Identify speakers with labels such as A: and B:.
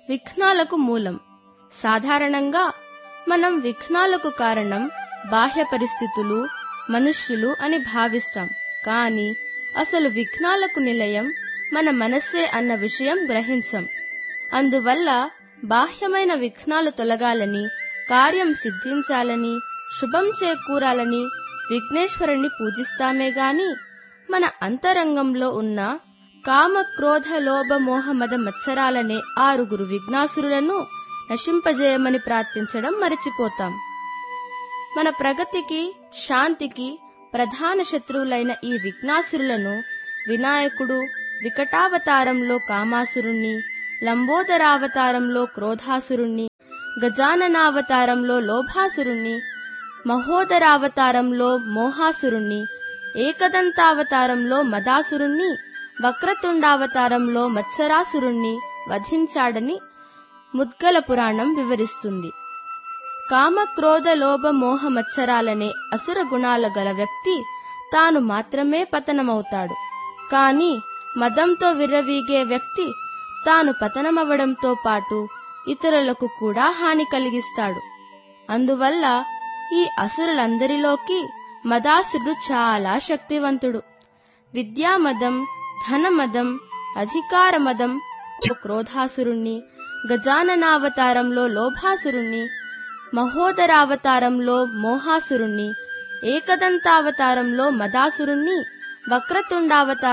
A: విఘ్నాలకు మూలం సాధారణంగా మనం విఘ్నాలకు కారణం బాహ్య పరిస్థితులు మనుష్యులు అని భావిస్తాం కానీ అసలు విఘ్నాలకు నిలయం మన మనస్సే అన్న విషయం గ్రహించం అందువల్ల బాహ్యమైన విఘ్నాలు తొలగాలని కార్యం సిద్ధించాలని శుభం చేకూరాలని విఘ్నేశ్వరుణ్ణి పూజిస్తామే గాని మన అంతరంగంలో ఉన్న కామ క్రోధ లోభ మోహ మద మత్సరాలనే ఆరుగురు విఘ్నాసురులను నశింపజేయమని ప్రార్థించడం మరిచిపోతాం మన ప్రగతికి శాంతికి ప్రధాన శత్రువులైన ఈ విఘ్నాసురులను వినాయకుడు వికటావతారంలో కామాసురుణ్ణి లంబోదరావతారంలో క్రోధాసురుణ్ణి గజాననావతారంలో లోభాసురుణ్ణి మహోదరావతారంలో మోహాసురుణ్ణి ఏకదంతావతారంలో మదాసురుణ్ణి వక్రతుండావతారంలో మత్సరాసురుణ్ణి వధించాడని ముద్గల పురాణం వివరిస్తుంది కామ క్రోధ లోభ మోహ మత్సరాలనే అసుర గుణాల గల వ్యక్తి తాను మాత్రమే పతనమవుతాడు కాని మదంతో విర్రవీగే వ్యక్తి తాను పతనమవడంతో పాటు ఇతరులకు కూడా హాని కలిగిస్తాడు అందువల్ల ఈ అసురులందరిలోకి మదాసురుడు చాలా శక్తివంతుడు విద్యామదం ధనమదం అధికారమదం క్రోధాసురుణ్ణి గజాననావతారంలో లోభాసురుణ్ణి మహోదరావతారంలో మోహాసురుణ్ణి ఏకదంతావతారంలో మదాసురుణ్ణి వక్రతుండావతారం